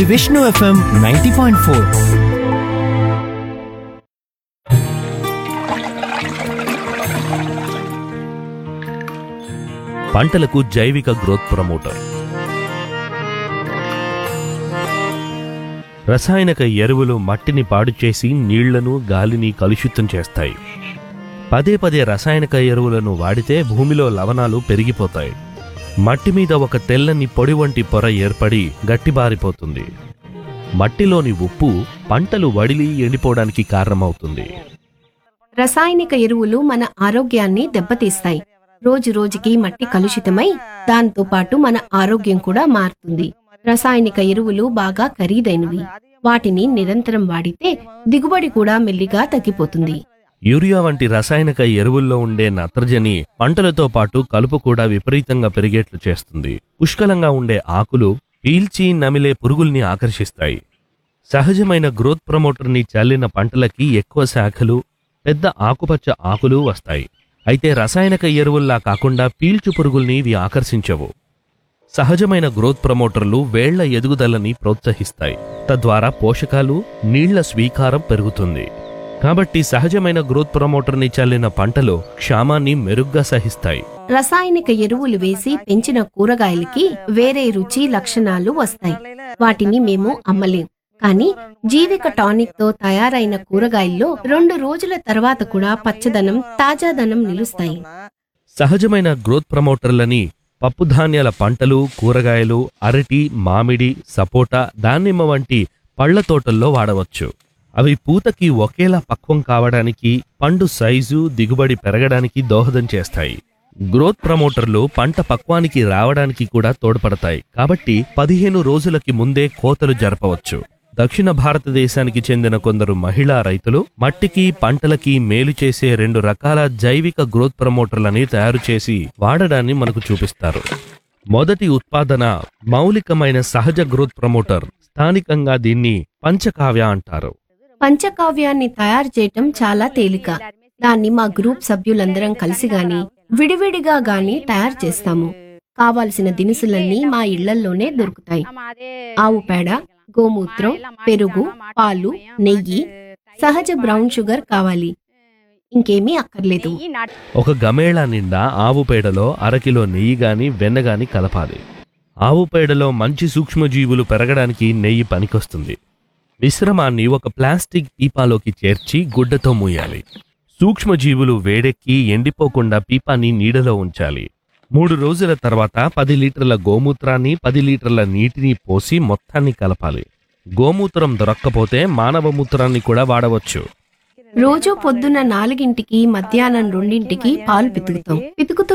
Vishnu FM ninety point four పంటలకు జైవిక growth promoter రసాయనిక ఎరువులు మట్టిని పాడు చేసి నీళ్లను గాలిని కలుషితం చేస్తాయి పదే పదే రసాయనిక ఎరువులను వాడితే భూమిలో లవణాలు పెరిగిపోతాయి మట్టి మీద ఒక తెల్లని పొడి వంటి పొర ఏర్పడి గట్టిబారిపోతుంది మట్టిలోని ఉప్పు పంటలు వడిలి ఎండిపోవడానికి కారణమవుతుంది రసాయనిక ఎరువులు మన ఆరోగ్యాన్ని దెబ్బతీస్తాయి రోజు రోజుకి మట్టి కలుషితమై దాంతో పాటు మన ఆరోగ్యం కూడా మారుతుంది రసాయనిక ఎరువులు బాగా ఖరీదైనవి వాటిని నిరంతరం వాడితే దిగుబడి కూడా మెల్లిగా తగ్గిపోతుంది యూరియా వంటి రసాయనిక ఎరువుల్లో ఉండే నత్రజని పంటలతో పాటు కలుపు కూడా విపరీతంగా పెరిగేట్లు చేస్తుంది పుష్కలంగా ఉండే ఆకులు పీల్చి నమిలే పురుగుల్ని ఆకర్షిస్తాయి సహజమైన గ్రోత్ ప్రమోటర్ని చల్లిన పంటలకి ఎక్కువ శాఖలు పెద్ద ఆకుపచ్చ ఆకులు వస్తాయి అయితే రసాయనిక ఎరువుల్లా కాకుండా పీల్చు పురుగుల్ని ఇవి ఆకర్షించవు సహజమైన గ్రోత్ ప్రమోటర్లు వేళ్ల ఎదుగుదలని ప్రోత్సహిస్తాయి తద్వారా పోషకాలు నీళ్ల స్వీకారం పెరుగుతుంది కాబట్టి సహజమైన గ్రోత్ ప్రమోటర్ని చల్లిన పంటలు క్షామాన్ని మెరుగ్గా సహిస్తాయి రసాయనిక ఎరువులు వేసి పెంచిన కూరగాయలకి వేరే రుచి లక్షణాలు వస్తాయి వాటిని మేము అమ్మలేం కానీ జీవిక టానిక్ తో తయారైన కూరగాయల్లో రెండు రోజుల తర్వాత కూడా పచ్చదనం తాజాదనం నిలుస్తాయి సహజమైన గ్రోత్ ప్రమోటర్లని పప్పుధాన్యాల పంటలు కూరగాయలు అరటి మామిడి సపోటా దానిమ్మ వంటి పళ్ల తోటల్లో వాడవచ్చు అవి పూతకి ఒకేలా పక్వం కావడానికి పండు సైజు దిగుబడి పెరగడానికి దోహదం చేస్తాయి గ్రోత్ ప్రమోటర్లు పంట పక్వానికి రావడానికి కూడా తోడ్పడతాయి కాబట్టి పదిహేను రోజులకి ముందే కోతలు జరపవచ్చు దక్షిణ భారతదేశానికి చెందిన కొందరు మహిళా రైతులు మట్టికి పంటలకి మేలు చేసే రెండు రకాల జైవిక గ్రోత్ ప్రమోటర్లని తయారు చేసి వాడడాన్ని మనకు చూపిస్తారు మొదటి ఉత్పాదన మౌలికమైన సహజ గ్రోత్ ప్రమోటర్ స్థానికంగా దీన్ని పంచకావ్య అంటారు పంచకావ్యాన్ని తయారు చేయటం చాలా తేలిక దాన్ని మా గ్రూప్ సభ్యులందరం కలిసి గాని విడివిడిగా గాని తయారు చేస్తాము కావాల్సిన దినుసులన్నీ మా ఇళ్లల్లోనే దొరుకుతాయి ఆవు పేడ గోమూత్రం పెరుగు పాలు నెయ్యి సహజ బ్రౌన్ షుగర్ కావాలి ఇంకేమీ అక్కర్లేదు ఒక గమేళా నిండా ఆవు పేడలో అరకిలో నెయ్యి గాని వెన్న గాని కలపాలి ఆవు పేడలో మంచి సూక్ష్మజీవులు పెరగడానికి నెయ్యి పనికొస్తుంది మిశ్రమాన్ని ఒక ప్లాస్టిక్ పీపాలోకి చేర్చి గుడ్డతో మూయాలి సూక్ష్మజీవులు వేడెక్కి ఎండిపోకుండా పీపాని నీడలో ఉంచాలి మూడు రోజుల తర్వాత పది లీటర్ల గోమూత్రాన్ని పది లీటర్ల నీటిని పోసి మొత్తాన్ని కలపాలి గోమూత్రం దొరక్కపోతే మానవ మూత్రాన్ని కూడా వాడవచ్చు రోజు పొద్దున్న నాలుగింటికి మధ్యాహ్నం రెండింటికి పాలు పితుకుతాం పితుకుతూ